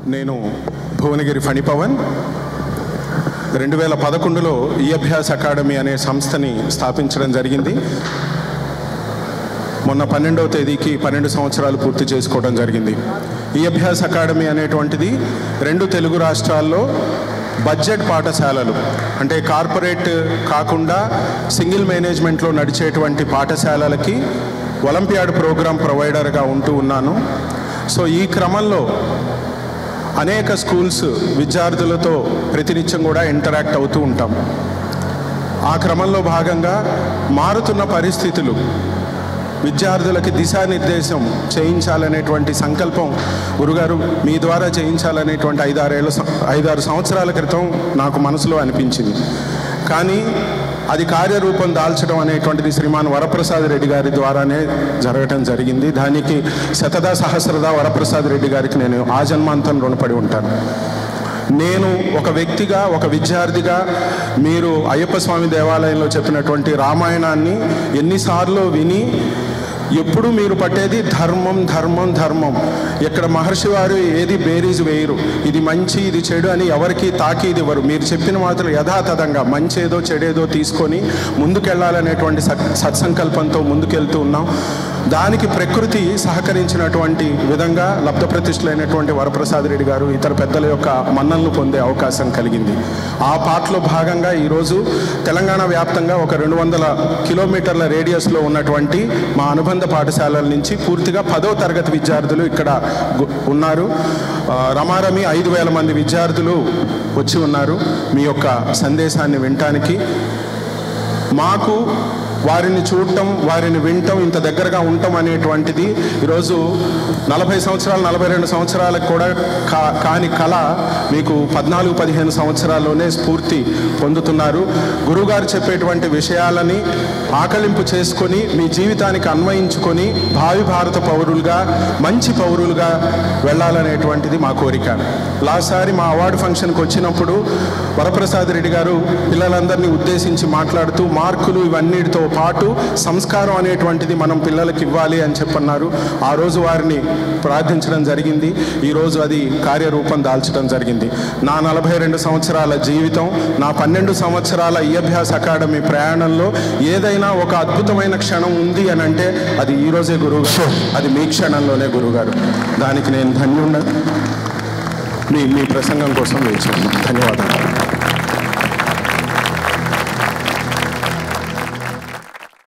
నేను భువనగిరి ఫణిపవన్ రెండు వేల పదకొండులో ఈ అభ్యాస్ అకాడమీ అనే సంస్థని స్థాపించడం జరిగింది మొన్న పన్నెండవ తేదీకి పన్నెండు సంవత్సరాలు పూర్తి చేసుకోవడం జరిగింది ఈ అభ్యాస్ అకాడమీ అనేటువంటిది రెండు తెలుగు రాష్ట్రాల్లో బడ్జెట్ పాఠశాలలు అంటే కార్పొరేట్ కాకుండా సింగిల్ మేనేజ్మెంట్లో నడిచేటువంటి పాఠశాలలకి ఒలింపియాడ్ ప్రోగ్రాం ప్రొవైడర్గా ఉంటూ ఉన్నాను సో ఈ క్రమంలో అనేక స్కూల్స్ విద్యార్థులతో ప్రతినిత్యం కూడా ఇంటరాక్ట్ అవుతూ ఉంటాం ఆ క్రమంలో భాగంగా మారుతున్న పరిస్థితులు విద్యార్థులకి దిశానిర్దేశం చేయించాలనేటువంటి సంకల్పం గురుగారు మీ ద్వారా చేయించాలనేటువంటి ఐదారేళ్ళ సం- ఐదారు సంవత్సరాల క్రితం నాకు మనసులో అనిపించింది కానీ అది కార్యరూపం దాల్చడం అనేటువంటిది శ్రీమాన్ వరప్రసాద్ రెడ్డి గారి ద్వారానే జరగటం జరిగింది దానికి శతదా సహస్రదా వరప్రసాద్ రెడ్డి గారికి నేను ఆజన్మాంతం రుణపడి ఉంటాను నేను ఒక వ్యక్తిగా ఒక విద్యార్థిగా మీరు అయ్యప్ప స్వామి దేవాలయంలో చెప్పినటువంటి రామాయణాన్ని ఎన్నిసార్లు విని ఎప్పుడు మీరు పట్టేది ధర్మం ధర్మం ధర్మం ఇక్కడ మహర్షి వారు ఏది బేరీజ్ వేయరు ఇది మంచి ఇది చెడు అని ఎవరికి తాకీది ఇవ్వరు మీరు చెప్పిన మాత్రం యథాతథంగా మంచి ఏదో చెడేదో తీసుకొని ముందుకెళ్ళాలనేటువంటి సత్ సత్సంకల్పంతో ముందుకెళ్తూ ఉన్నాం దానికి ప్రకృతి సహకరించినటువంటి విధంగా లబ్ధ ప్రతిష్ఠులైనటువంటి వరప్రసాద్ రెడ్డి గారు ఇతర పెద్దల యొక్క మన్ననలు పొందే అవకాశం కలిగింది ఆ పాటలో భాగంగా ఈరోజు తెలంగాణ వ్యాప్తంగా ఒక రెండు వందల కిలోమీటర్ల రేడియస్లో ఉన్నటువంటి మా అనుబంధ పాఠశాలల నుంచి పూర్తిగా పదో తరగతి విద్యార్థులు ఇక్కడ గు- ఉన్నారు ఆ, రమారమి ఐదు వేల మంది విద్యార్థులు వచ్చి ఉన్నారు మీ యొక్క సందేశాన్ని వినటానికి మాకు వారిని చూడటం వారిని వినటం ఇంత దగ్గరగా ఉండటం అనేటువంటిది ఈరోజు నలభై సంవత్సరాలు నలభై రెండు సంవత్సరాలకు కూడా కా కాని కళ మీకు పద్నాలుగు పదిహేను సంవత్సరాల్లోనే స్ఫూర్తి పొందుతున్నారు గురువుగారు చెప్పేటువంటి విషయాలని ఆకలింపు చేసుకొని మీ జీవితానికి అన్వయించుకొని భావి భారత పౌరులుగా మంచి పౌరులుగా వెళ్ళాలనేటువంటిది మా కోరిక లాసారి మా అవార్డు ఫంక్షన్కి వచ్చినప్పుడు వరప్రసాద్ రెడ్డి గారు పిల్లలందరినీ ఉద్దేశించి మాట్లాడుతూ మార్కులు ఇవన్నిటితో పాటు సంస్కారం అనేటువంటిది మనం పిల్లలకి ఇవ్వాలి అని చెప్పన్నారు ఆ రోజు వారిని ప్రార్థించడం జరిగింది ఈరోజు అది కార్యరూపం దాల్చడం జరిగింది నా నలభై రెండు సంవత్సరాల జీవితం నా పన్నెండు సంవత్సరాల ఈ అభ్యాస అకాడమీ ప్రయాణంలో ఏదైనా ఒక అద్భుతమైన క్షణం ఉంది అని అంటే అది ఈ రోజే గురువు అది మీ క్షణంలోనే గురుగారు దానికి నేను ధన్యుండ మీ మీ ప్రసంగం కోసం వేచాను ధన్యవాదాలు